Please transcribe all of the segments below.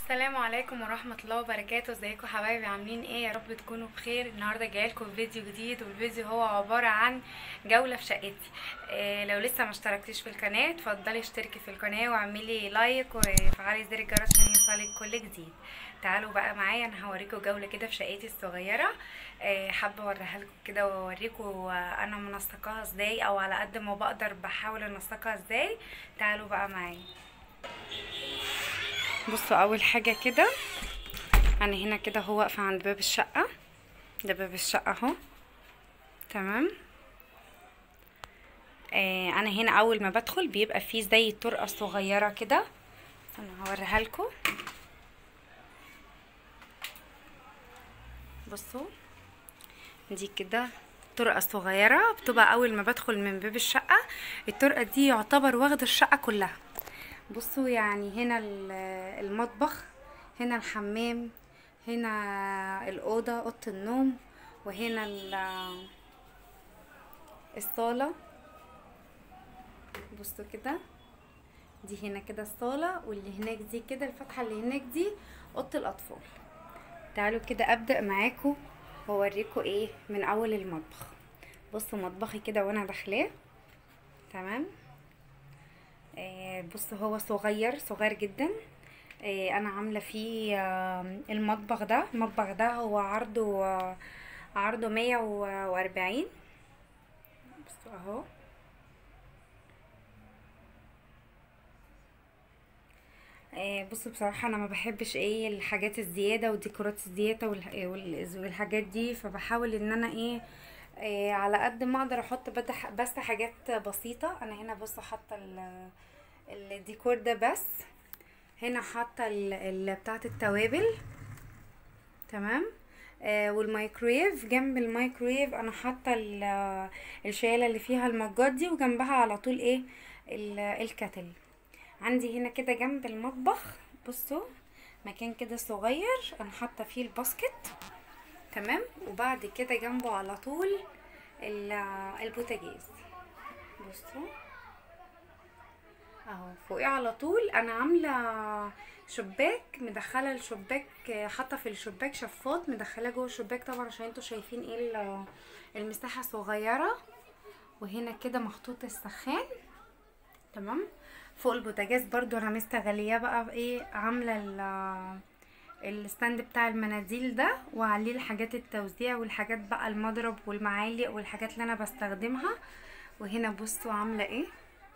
السلام عليكم ورحمة الله وبركاته ازيكم حبايبي عاملين ايه يا رب تكونوا بخير النهاردة جايلكم فيديو جديد والفيديو هو عبارة عن جولة في شقتي إيه لو لسه ما اشتركتيش في القناة اتفضلي اشتركي في القناة واعملي لايك وفعلي زر الجرس عشان يوصلك كل جديد تعالوا بقى معايا انا هوريكم جولة كده في شقتي الصغيرة إيه حابة اوريها لكم كده واوريكم انا منسقاها ازاي او على قد ما بقدر بحاول انسقها ازاي تعالوا بقى معايا بصوا اول حاجه كده انا هنا كده هو واقفه عند باب الشقه ده باب الشقه اهو تمام آه انا هنا اول ما بدخل بيبقى فيه زي طرقه صغيره كده انا هوريها لكم بصوا دي كده طرقه صغيره بتبقى اول ما بدخل من باب الشقه الطرقه دي يعتبر واخده الشقه كلها بصوا يعني هنا المطبخ هنا الحمام هنا الأوضة أوضة النوم وهنا الصالة بصوا كده دي هنا كده الصالة واللي هناك دي كده الفتحة اللي هناك دي أوضة الأطفال تعالوا كده أبدأ معاكم وأوريكم إيه من أول المطبخ بصوا مطبخي كده وأنا داخلاه تمام آه بص هو صغير صغير جدا آه انا عامله فيه آه المطبخ ده المطبخ ده هو عرضه عرضه مية واربعين بصوا اهو بصوا بصراحة أنا ما بحبش ايه الحاجات الزيادة والديكورات الزيادة والحاجات دي فبحاول ان انا ايه إيه على قد ما اقدر احط بس حاجات بسيطة انا هنا بصوا حاطة الديكور ده بس هنا حاطة بتاعة التوابل تمام آه والمايكرويف جنب المايكرويف انا حاطة الشيالة اللي فيها المجات دي وجنبها على طول ايه الكتل عندي هنا كده جنب المطبخ بصوا مكان كده صغير انا حاطة فيه الباسكت تمام وبعد كده جنبه على طول البوتاجاز بصوا اهو فوقيه على طول انا عامله شباك مدخله الشباك حاطه في الشباك شفاط مدخلاه جوه الشباك طبعا عشان انتوا شايفين ايه المساحه صغيره وهنا كده محطوط السخان تمام فوق البوتاجاز برضو انا مستغليه بقى بايه عامله الستاند بتاع المناديل ده وعليه الحاجات التوزيع والحاجات بقى المضرب والمعالق والحاجات اللي انا بستخدمها وهنا بصوا عامله ايه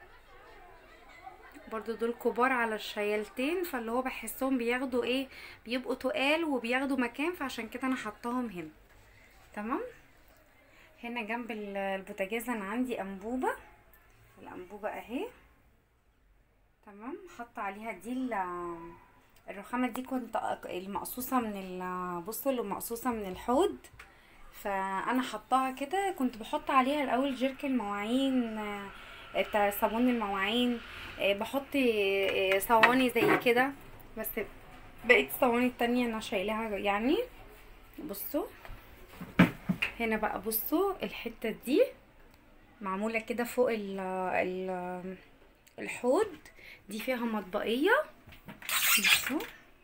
برضو دول كبار على الشيالتين فاللي هو بحسهم بياخدوا ايه بيبقوا تقال وبياخدوا مكان فعشان كده انا حطاهم هنا تمام هنا جنب البوتاجاز انا عندي انبوبه الانبوبه اهي تمام حاطه عليها دي الرخامة دي كنت المقصوصة من بصوا اللي مقصوصة من الحوض فانا حطاها كده كنت بحط عليها الاول جيرك المواعين بتاع صابون المواعين بحط صواني زي كده بس بقيت الصواني التانية انا شايلاها يعني بصوا هنا بقى بصوا الحتة دي معمولة كده فوق ال ال الحوض دي فيها مطبقية بصوا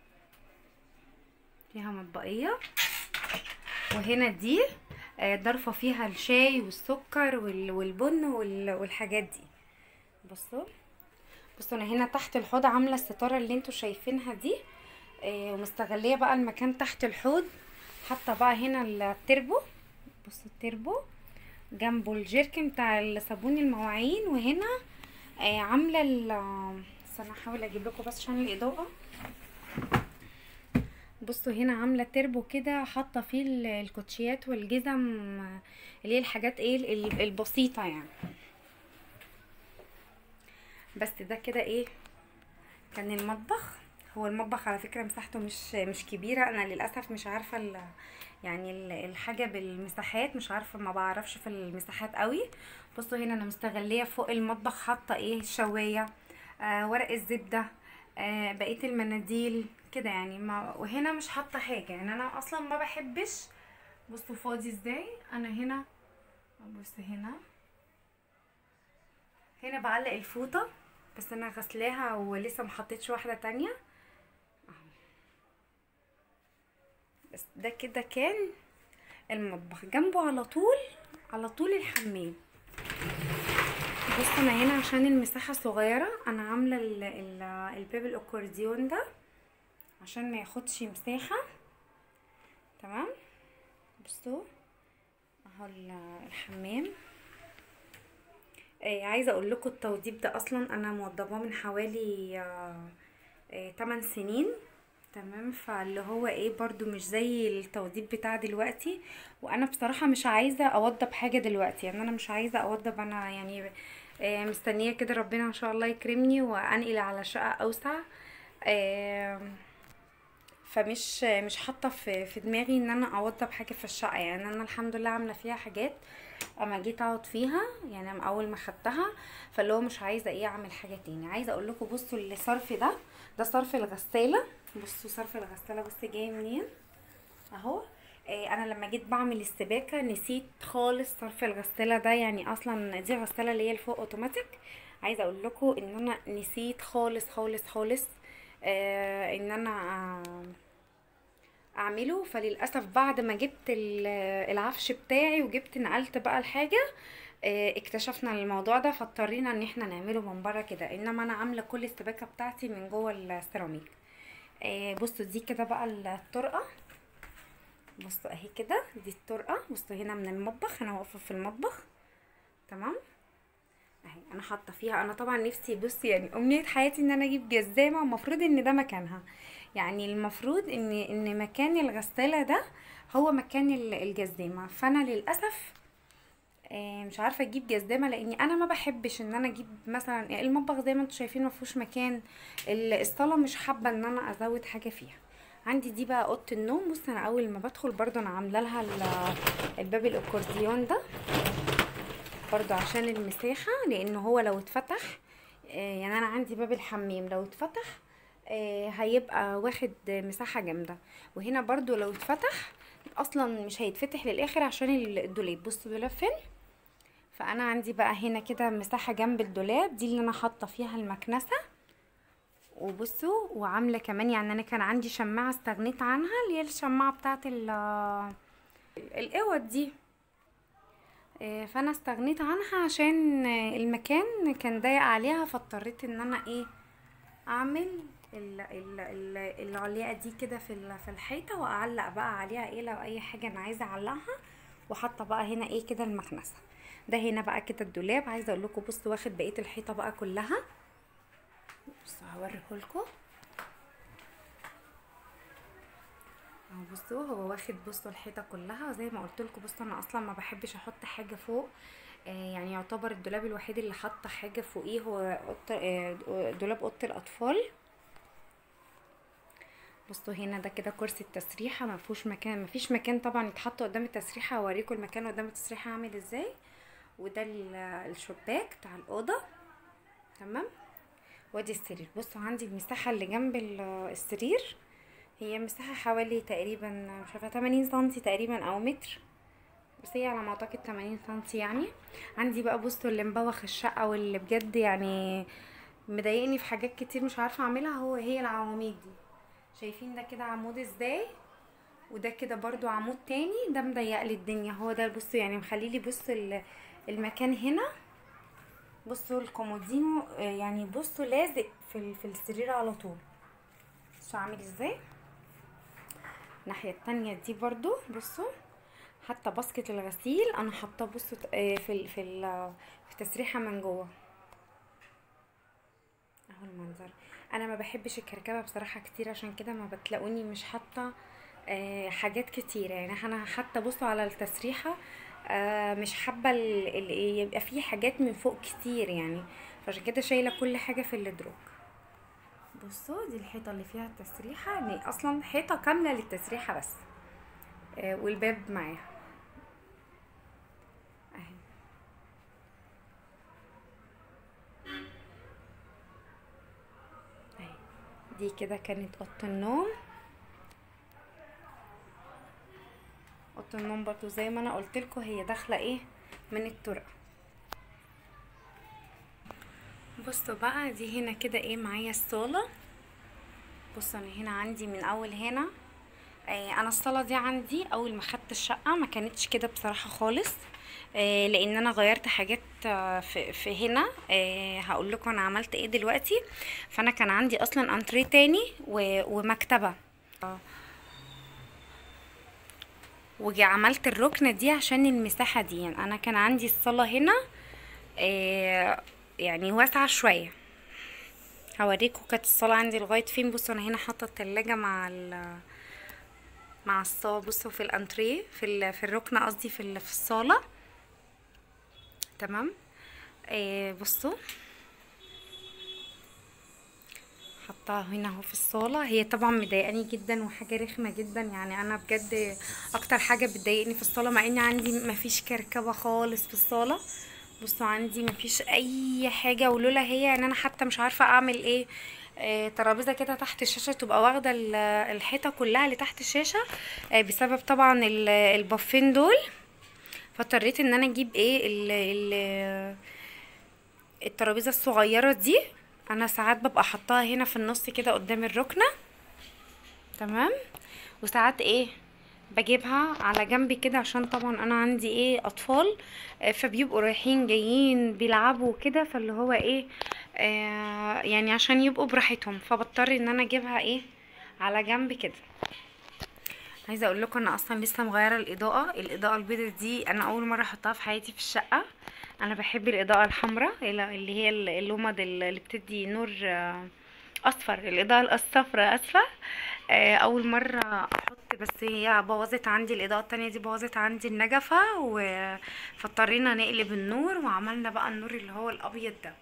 فيها مطبقية وهنا دي ضرفة فيها الشاي والسكر والبن والحاجات دي بصوا بصوا انا هنا تحت الحوض عاملة الستارة اللي انتوا شايفينها دي ومستغلية بقى المكان تحت الحوض حاطة بقى هنا التربو بصوا التربو جنبه الجيركن بتاع صابون المواعين وهنا عاملة استنى احاول اجيب لكم بس عشان الاضاءه بصوا هنا عامله تربو كده حاطه فيه الكوتشيات والجزم اللي هي الحاجات ايه البسيطه يعني بس ده كده ايه كان المطبخ هو المطبخ على فكره مساحته مش مش كبيره انا للاسف مش عارفه يعني الحاجه بالمساحات مش عارفه ما بعرفش في المساحات قوي بصوا هنا انا مستغليه فوق المطبخ حاطه ايه الشوايه آه ورق الزبده آه بقيه المناديل كده يعني ما وهنا مش حاطه حاجه يعني انا اصلا ما بحبش بصوا فاضي ازاي انا هنا بص هنا هنا بعلق الفوطه بس انا غسلاها ولسه محطتش واحده تانية بس ده كده كان المطبخ جنبه على طول على طول الحمام بص انا هنا عشان المساحة صغيرة انا عاملة ال- ال- الباب الاكورديون ده عشان ما ياخدش مساحة تمام بصوا اهو ال- الحمام آه عايزه اقول لكم التوضيب ده اصلا انا موضباه من حوالي آه آه 8 سنين تمام فاللي هو ايه برضو مش زي التوضيب بتاع دلوقتي وانا بصراحه مش عايزه اوضب حاجه دلوقتي يعني انا مش عايزه اوضب انا يعني آه مستنيه كده ربنا ان شاء الله يكرمني وانقل على شقه اوسع آه فمش مش حاطه في في دماغي ان انا اوضب حاجه في الشقه يعني انا الحمد لله عامله فيها حاجات اما جيت اقعد فيها يعني أما اول ما خدتها فاللي هو مش عايزه ايه اعمل حاجه تاني عايزه اقول لكم بصوا الصرف ده ده صرف الغساله بصوا صرف الغساله بص جاي منين اهو آه انا لما جيت بعمل السباكه نسيت خالص صرف الغساله ده يعني اصلا دي غساله اللي هي الفوق اوتوماتيك عايزه اقول لكم ان انا نسيت خالص خالص خالص آه ان انا آه اعمله فللاسف بعد ما جبت ال- العفش بتاعي وجبت نقلت بقى الحاجه آه، اكتشفنا الموضوع ده فاضطرينا ان احنا نعمله من بره كده انما انا عامله كل السباكه بتاعتي من جوه السيراميك آه، بصوا دي كده بقى الطرقه بصوا اهي كده دي الطرقه بصوا هنا من المطبخ انا واقفه في المطبخ تمام اهي انا حاطه فيها انا طبعا نفسي بصي يعني امنيه حياتي ان انا اجيب جزامه المفروض ان ده مكانها يعني المفروض ان ان مكان الغساله ده هو مكان ال- الجزامه فانا للاسف آه، مش عارفه اجيب جزامه لاني انا ما بحبش ان انا اجيب مثلا المطبخ زي ما انتم شايفين ما فيهوش مكان ال- الصاله مش حابه ان انا ازود حاجه فيها عندي دي بقى اوضه النوم بص انا اول ما بدخل برضو انا عامله لها ال- الباب الاكورديون ده برضو عشان المساحة لان هو لو اتفتح آه، يعني انا عندي باب الحمام لو اتفتح آه، هيبقى واخد مساحة جامدة وهنا برضو لو اتفتح اصلا مش هيتفتح للاخر عشان الدولاب بصوا الدولاب فين فانا عندي بقى هنا كده مساحة جنب الدولاب دي اللي انا حاطة فيها المكنسة وبصوا وعاملة كمان يعني انا كان عندي شماعة استغنيت عنها اللي هي الشماعة بتاعت ال- الاوض دي آه، فانا استغنيت عنها عشان آه، المكان كان ضيق عليها فاضطريت ان انا ايه اعمل ال- ال- ال- العليقه دي كده في ال- في الحيطه واعلق بقى عليها ايه لو اي حاجه انا عايزه اعلقها وحاطه بقى هنا ايه كده المكنسه ده هنا بقى كده الدولاب عايزه اقول لكم بصوا واخد بقيه الحيطه بقى كلها بصوا هوريهولكم اهو بصوا هو واخد بصوا الحيطه كلها زي ما قلت لكم بصوا انا اصلا ما بحبش احط حاجه فوق آه يعني يعتبر الدولاب الوحيد اللي حاطه حاجه فوقيه هو أوضة آه دولاب اوضه الاطفال بصوا هنا ده كده كرسي التسريحه ما فيهوش مكان ما فيش مكان طبعا يتحط قدام التسريحه هوريكم المكان قدام التسريحه عامل ازاي وده ال- الشباك بتاع الاوضه تمام وادي السرير بصوا عندي المساحه اللي جنب ال- السرير هي مساحة حوالي تقريبا مش عارفة 80 سنتي تقريبا او متر بس هي على ما اعتقد 80 سنتي يعني عندي بقى بصوا اللي مبوخ الشقة واللي بجد يعني مضايقني في حاجات كتير مش عارفة اعملها هو هي العواميد دي شايفين ده كده عمود ازاي وده كده برضو عمود تاني ده مضيق لي الدنيا هو ده بصوا يعني مخليلي بص ال- المكان هنا بصوا الكومودينو آه، يعني بصوا لازق في ال- في السرير على طول بصوا عامل ازاي الناحية التانية دي برضو بصوا حتى باسكت الغسيل انا حاطاه بصوا آه، في ال في ال في تسريحة من جوه اهو المنظر انا ما بحبش الكركبة بصراحة كتير عشان كده ما بتلاقوني مش حاطة آه، حاجات كتيرة يعني انا حتى بصوا على التسريحة آه، مش حابة ال- ال- يبقى فيه حاجات من فوق كتير يعني فعشان كده شايلة كل حاجة في الدروج بصوا دي الحيطة اللي فيها التسريحة يعني اصلا حيطة كاملة للتسريحة بس آه، والباب معاها اهي اهي دي كده كانت اوضه النوم اوضه النوم برضو زي ما انا قلت لكم هي داخله ايه من الطرقه بصوا بقى دي هنا كده ايه معايا الصاله بصوا انا هنا عندي من اول هنا آه، انا الصاله دي عندي اول ما خدت الشقه ما كانتش كده بصراحه خالص آه، لان انا غيرت حاجات آه، في, في هنا هقول لكم انا عملت ايه دلوقتي فانا كان عندي اصلا انتريه تاني و- ومكتبه وجي عملت الركنه دي عشان المساحه دي يعني انا كان عندي الصاله هنا آه، يعني واسعه شويه هوريكم كانت الصاله عندي لغايه فين بصوا انا هنا حاطه التلاجة مع ال مع الصاله بصوا في الانتريه في ال- في الركنه قصدي في ال- في الصاله تمام آه بصوا حطها هنا اهو في الصاله هي طبعا مضايقاني جدا وحاجه رخمه جدا يعني انا بجد اكتر حاجه بتضايقني في الصاله مع ان عندي مفيش كركبه خالص في الصاله بصوا عندي مفيش اي حاجه ولولا هي ان انا حتى مش عارفه اعمل ايه آه، ترابيزه كده تحت الشاشه تبقى واخده ال- الحيطه كلها اللي تحت الشاشه آه، بسبب طبعا ال- البافين دول فاضطريت ان انا اجيب ايه ال ال الترابيزه الصغيره دي انا ساعات ببقى حطاها هنا في النص كده قدام الركنه تمام وساعات ايه بجيبها على جنبي كده عشان طبعا انا عندي ايه اطفال آه، فبيبقوا رايحين جايين بيلعبوا كده فاللي هو ايه آه يعني عشان يبقوا براحتهم فبضطر ان انا اجيبها ايه على جنب كده عايزه اقول لكم انا اصلا لسه مغيره الاضاءه الاضاءه البيضاء دي انا اول مره احطها في حياتي في الشقه انا بحب الاضاءه الحمراء اللي هي اللومد اللي بتدي نور آه، اصفر الاضاءه الصفراء اسفه آه، اول مره احط بس هي بوظت عندي الاضاءه التانية دي بوظت عندي النجفه و- فاضطرينا نقلب النور وعملنا بقى النور اللي هو الابيض ده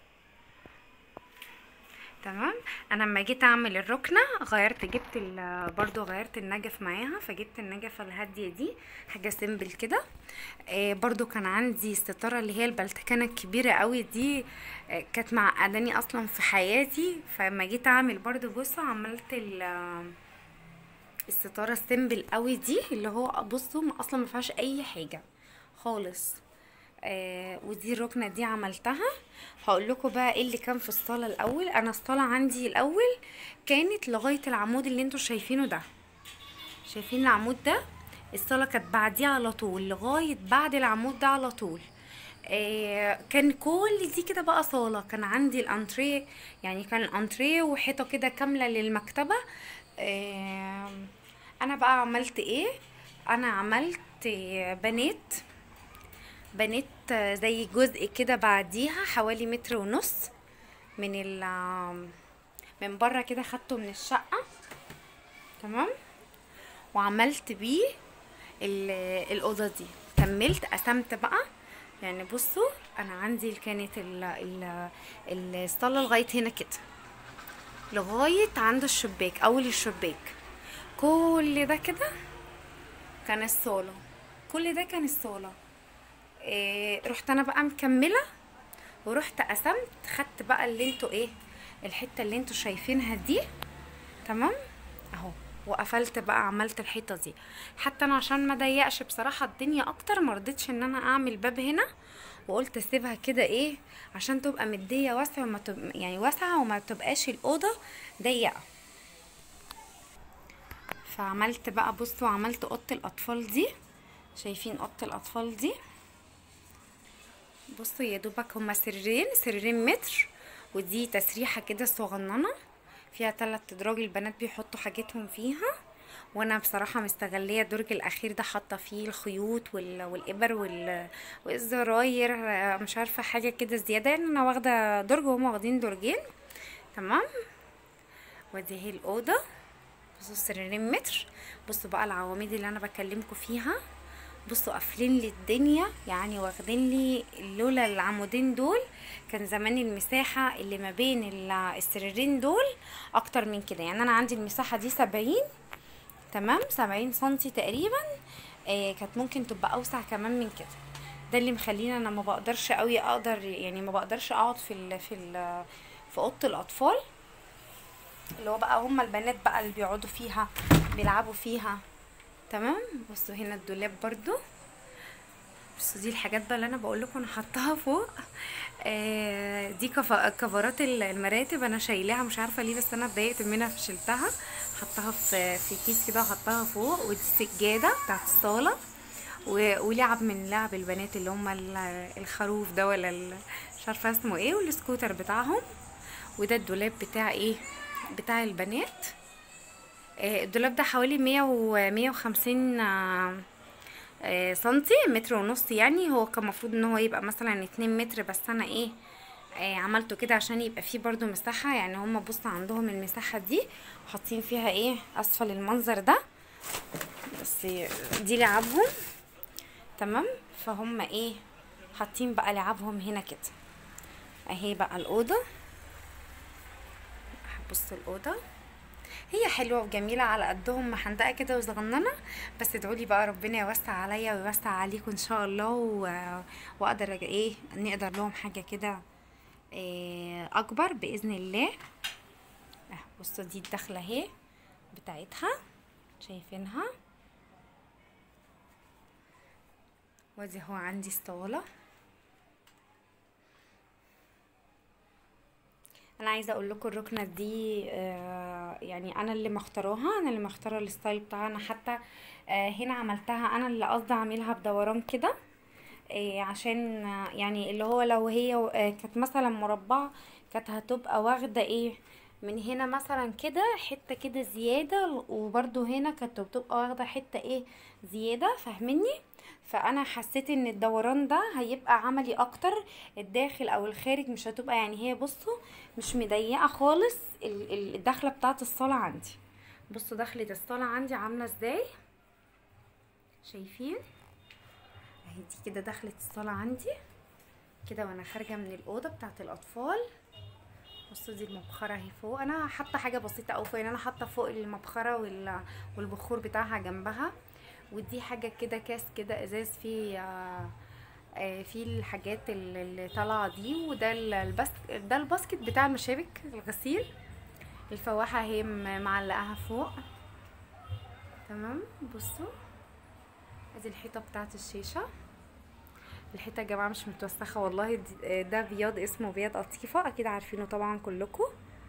تمام انا لما جيت اعمل الركنه غيرت جبت ال- برضو غيرت النجف معاها فجبت النجفه الهاديه دي حاجه سيمبل كده آه برضو كان عندي الستاره اللي هي البلتكنه الكبيره قوي دي آه كانت معقداني اصلا في حياتي فلما جيت اعمل برضو بصوا عملت ال- الستاره السيمبل قوي دي اللي هو بصوا ما- اصلا ما فيهاش اي حاجه خالص آه ودي الركنه دي عملتها هقول لكم بقى ايه اللي كان في الصاله الاول انا الصاله عندي الاول كانت لغايه العمود اللي انتوا شايفينه ده شايفين العمود ده الصاله كانت بعديه على طول لغايه بعد العمود ده على طول آه كان كل دي كده بقى صاله كان عندي الانتريه يعني كان الانتريه وحيطه كده كامله للمكتبه آه انا بقى عملت ايه انا عملت آه، بنات بنيت زي جزء كده بعديها حوالي متر ونص من ال من بره كده خدته من الشقة تمام وعملت بيه ال- الأوضة دي كملت قسمت بقى يعني بصوا انا عندي كانت ال ال الصالة لغاية هنا كده لغاية عند الشباك اول الشباك كل ده كده كان الصالة كل ده كان الصالة إيه رحت انا بقى مكمله ورحت قسمت خدت بقى اللي انتوا ايه الحته اللي انتوا شايفينها دي تمام اهو وقفلت بقى عملت الحيطه دي حتى انا عشان ما ضيقش بصراحه الدنيا اكتر ما رضيتش ان انا اعمل باب هنا وقلت اسيبها كده ايه عشان تبقى مديه واسعه وما تب... يعني واسعه وما تبقاش الاوضه ضيقه فعملت بقى بصوا عملت اوضه الاطفال دي شايفين اوضه الاطفال دي بصوا يا دوبك هما سريرين سريرين متر ودي تسريحه كده صغننه فيها تلات ادراج البنات بيحطوا حاجتهم فيها وانا بصراحه مستغليه الدرج الاخير ده حاطه فيه الخيوط وال... والابر وال... والزراير آه، مش عارفه حاجه كده زياده يعني انا واخده درج وهما واخدين درجين تمام ودي هي الاوضه بصوا السريرين متر بصوا بقى العواميد اللي انا بكلمكم فيها بصوا قافلين لي الدنيا يعني واخدين لي لولا العمودين دول كان زمان المساحة اللي ما بين ال- السريرين دول اكتر من كده يعني انا عندي المساحة دي سبعين تمام سبعين سنتي تقريبا آه كانت ممكن تبقى اوسع كمان من كده ده اللي مخليني انا ما بقدرش قوي اقدر يعني ما بقدرش اقعد في ال في ال في اوضه الاطفال اللي هو بقى هما البنات بقى اللي بيقعدوا فيها بيلعبوا فيها تمام بصوا هنا الدولاب برضو بصوا دي الحاجات بقى اللي انا بقول لكم انا حطاها فوق آه دي كف- كفرات ال- المراتب انا شايلاها مش عارفه ليه بس انا اتضايقت منها فشلتها حطها في في كيس كده وحطها فوق ودي سجاده بتاعت الصاله و- ولعب من لعب البنات اللي هم ال- الخروف ده ولا ال- مش عارفه اسمه ايه والسكوتر بتاعهم وده الدولاب بتاع ايه بتاع البنات آه، الدولاب ده حوالي مية و مية وخمسين آه، آه، سنتي متر ونص يعني هو كان المفروض ان هو يبقى مثلا اتنين متر بس انا ايه آه، عملته كده عشان يبقى فيه برضو مساحة يعني هما بص عندهم المساحة دي حاطين فيها ايه اسفل المنظر ده بس دي لعبهم تمام فهم ايه حاطين بقى لعبهم هنا كده اهي بقى الأوضة بصوا الأوضة هي حلوة وجميلة على قدهم محندقة كده وصغننة بس ادعولي بقى ربنا يوسع عليا ويوسع عليكم ان شاء الله و... واقدر أج- ايه نقدر لهم حاجة كده إيه اكبر باذن الله اه بصوا دي الدخلة اهي بتاعتها شايفينها وادي هو عندي اسطوانة انا عايزه اقول لكم الركنه دي آه، يعني انا اللي مختاراها انا اللي مختاره الستايل بتاعها انا حتى آه، هنا عملتها انا اللي قصدي اعملها بدوران كده آه، عشان آه، يعني اللي هو لو هي آه، كانت مثلا مربعه كانت هتبقى واخده ايه من هنا مثلا كده حته كده زياده وبرده هنا كانت بتبقى واخده حته ايه زياده فاهميني فانا حسيت ان الدوران ده هيبقى عملي اكتر الداخل او الخارج مش هتبقى يعني هي بصوا مش مضيقه خالص ال- ال- الدخله بتاعه الصاله عندي بصوا دخلة الصاله عندي عامله ازاي شايفين اهي دي كده دخلة الصاله عندي كده وانا خارجه من الاوضه بتاعه الاطفال بصوا دي المبخره اهي فوق انا حاطه حاجه بسيطه قوي فوق يعني انا حاطه فوق المبخره وال- والبخور بتاعها جنبها ودي حاجه كده كاس كده ازاز فيه آه، آه، فيه الحاجات ال- اللي طالعه دي وده ال- البس ده الباسكت بتاع المشابك الغسيل الفواحه هي م- معلقاها فوق تمام بصوا ادي الحيطه بتاعت الشاشه الحيطه يا جماعه مش متوسخه والله دي- ده بياض اسمه بياض قطيفه اكيد عارفينه طبعا كلكم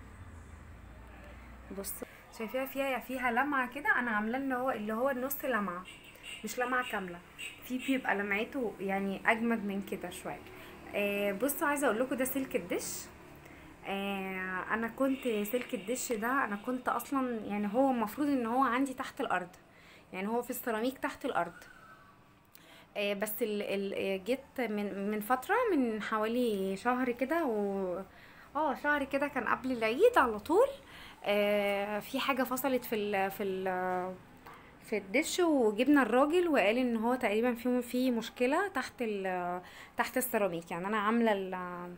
بصوا شايفاها فيها فيها لمعه كده انا عامله ان هو اللي هو النص لمعه مش لمعه كامله في بيبقى لمعته يعني اجمد من كده شويه آه بصوا عايزه اقول لكم ده سلك الدش آه انا كنت سلك الدش ده انا كنت اصلا يعني هو المفروض ان هو عندي تحت الارض يعني هو في السيراميك تحت الارض آه، بس ال ال جيت من من فتره من حوالي شهر كده و اه شهر كده كان قبل العيد على طول آه في حاجه فصلت في ال في ال في الدش وجبنا الراجل وقال ان هو تقريبا في في مشكله تحت ال تحت السيراميك يعني انا عامله ال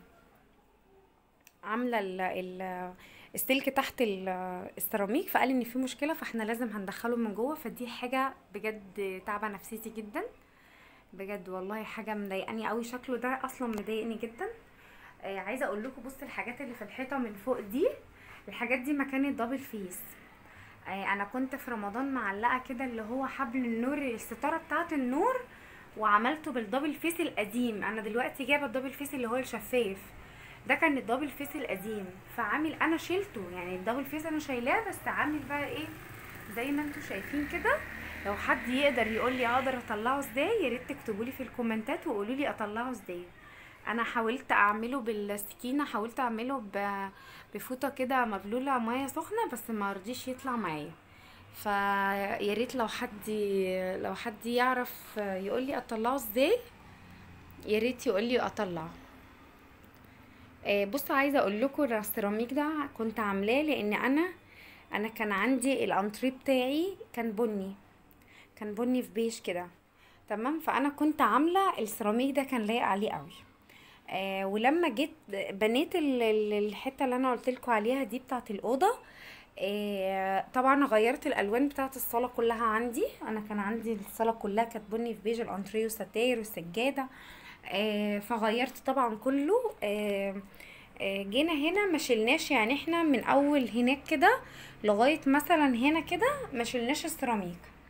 عامله ال ال السلك تحت ال- السيراميك فقال ان في مشكله فاحنا لازم هندخله من جوه فدي حاجه بجد تعبه نفسيتي جدا بجد والله حاجه مضايقاني قوي شكله ده اصلا مضايقني جدا آه عايزه اقول لكم بص الحاجات اللي في الحيطه من فوق دي الحاجات دي مكان الدبل فيس آه انا كنت في رمضان معلقه كده اللي هو حبل النور الستاره بتاعه النور وعملته بالدبل فيس القديم انا دلوقتي جايبه الدبل فيس اللي هو الشفاف ده كان الدبل فيس القديم فعامل انا شيلته يعني الدبل فيس انا شايلاه بس عامل بقى ايه زي ما انتوا شايفين كده لو حد يقدر يقول لي اقدر اطلعه ازاي يا ريت تكتبوا لي في الكومنتات وقولوا لي اطلعه ازاي انا حاولت اعمله بالسكينه حاولت اعمله ب- بفوطه كده مبلوله ميه سخنه بس ما رضيش يطلع معايا فيا ريت لو حد لو حد يعرف يقول لي اطلعه ازاي يا ريت يقول لي اطلعه آه، بصوا عايزه اقول لكم السيراميك ده كنت عاملاه لان انا انا كان عندي الانتريه بتاعي كان بني كان بني في بيج كده تمام فانا كنت عامله السيراميك ده كان لايق عليه قوي آه ولما جيت بنيت ال- ال- الحته اللي انا قلت لكم عليها دي بتاعه الاوضه آه طبعا غيرت الالوان بتاعه الصاله كلها عندي انا كان عندي الصاله كلها كانت بني في بيج الانتريه والستاير والسجاده آه فغيرت طبعا كله آه آه، جينا هنا ما شلناش يعني احنا من اول هناك كده لغايه مثلا هنا كده ما شلناش السيراميك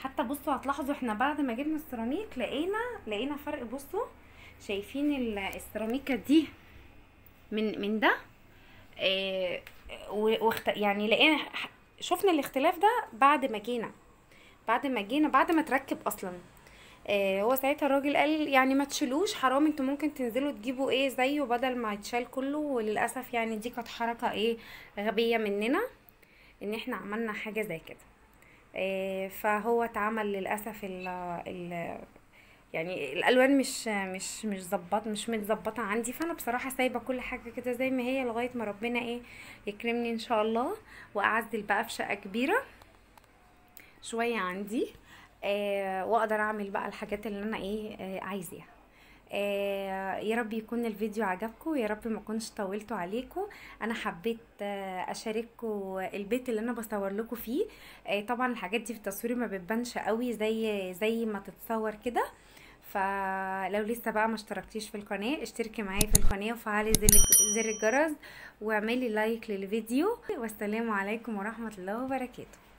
حتى بصوا هتلاحظوا احنا بعد ما جبنا السيراميك لقينا لقينا فرق بصوا شايفين ال- السيراميكا دي من من ده اه و- واخت... يعني لقينا ح- شفنا الاختلاف ده بعد ما جينا بعد ما جينا بعد ما تركب اصلا آه هو ساعتها الراجل قال يعني ما تشيلوش حرام انتوا ممكن تنزلوا تجيبوا ايه زيه بدل ما يتشال كله وللاسف يعني دي كانت حركه ايه غبيه مننا ان احنا عملنا حاجه زي كده آه فهو اتعمل للاسف ال ال يعني الالوان مش مش مش ظبط مش متظبطه عندي فانا بصراحه سايبه كل حاجه كده زي ما هي لغايه ما ربنا ايه يكرمني ان شاء الله واعزل بقى في شقه كبيره شويه عندي آه واقدر اعمل بقى الحاجات اللي انا ايه آه عايزاها آه يا رب يكون الفيديو عجبكم يا رب ما اكونش طولته عليكم انا حبيت آه اشارككم البيت اللي انا بصور لكم فيه آه طبعا الحاجات دي في التصوير ما بتبانش قوي زي زي ما تتصور كده فلو لسه بقى ما اشتركتيش في القناه اشتركي معايا في القناه وفعلي زر زر الجرس واعملي لايك للفيديو والسلام عليكم ورحمه الله وبركاته